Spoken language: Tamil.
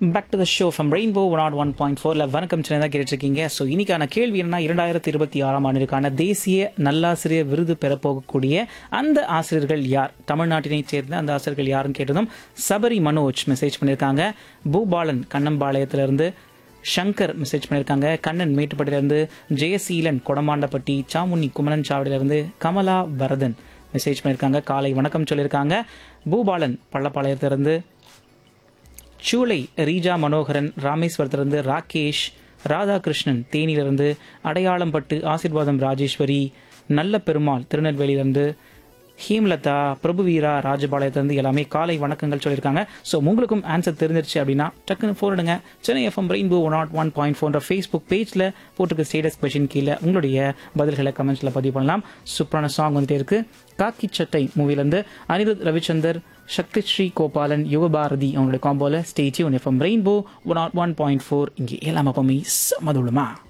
back to the show from rainbow one nought one point ஃபோரில் வணக்கம் சென்னை தான் கேட்டுருக்கீங்க ஸோ இன்னைக்கான கேள்வி என்ன இரண்டாயிரத்தி இருபத்தி ஆறாம் ஆண்டிற்கான தேசிய நல்லாசிரியர் விருது பெறப்போகக்கூடிய அந்த ஆசிரியர்கள் யார் தமிழ்நாட்டினைச் சேர்ந்த அந்த ஆசிரியர்கள் யாருன்னு கேட்டதும் சபரி மனோஜ் மெசேஜ் பண்ணியிருக்காங்க பூபாலன் கண்ணம்பாளையத்திலிருந்து சங்கர் மெசேஜ் பண்ணியிருக்காங்க கண்ணன் மேட்டுப்பட்டியிலிருந்து ஜெயசீலன் கொடமாண்டப்பட்டி சாமுனி குமரன் சாவடியிலிருந்து கமலா வரதன் மெசேஜ் பண்ணியிருக்காங்க காலை வணக்கம் சொல்லியிருக்காங்க பூபாலன் பள்ளப்பாளையத்திலிருந்து சூளை ரீஜா மனோகரன் ராமேஸ்வரத்திலிருந்து ராகேஷ் ராதாகிருஷ்ணன் தேனியிலிருந்து அடையாளம்பட்டு ஆசீர்வாதம் ராஜேஸ்வரி நல்ல பெருமாள் திருநெல்வேலியிலிருந்து ஹேம்லதா பிரபுவீரா ராஜபாளையத்திலிருந்து எல்லாமே காலை வணக்கங்கள் சொல்லியிருக்காங்க ஸோ உங்களுக்கும் ஆன்சர் தெரிஞ்சிருச்சு அப்படின்னா டக்குன்னு ஃபோன் எடுங்க Chennai FM rainbow one nought one point ஃபோன்ற ஃபேஸ்புக் பேஜில் போட்டுருக்க ஸ்டேட்டஸ் கொஷின் கீழே உங்களுடைய பதில்களை கமெண்ட்ஸில் பதிவு பண்ணலாம் சூப்பரான சாங் வந்துட்டே இருக்கு காக்கி சட்டை மூவிலேருந்து அனிருத் ரவிச்சந்தர் சக்தி ஸ்ரீ கோபாலன் யுவபாரதி அவங்களுடைய காம்போல stage one FM rainbow one nought one point four இங்கே எல்லாமே எப்பவுமே சமதுளமா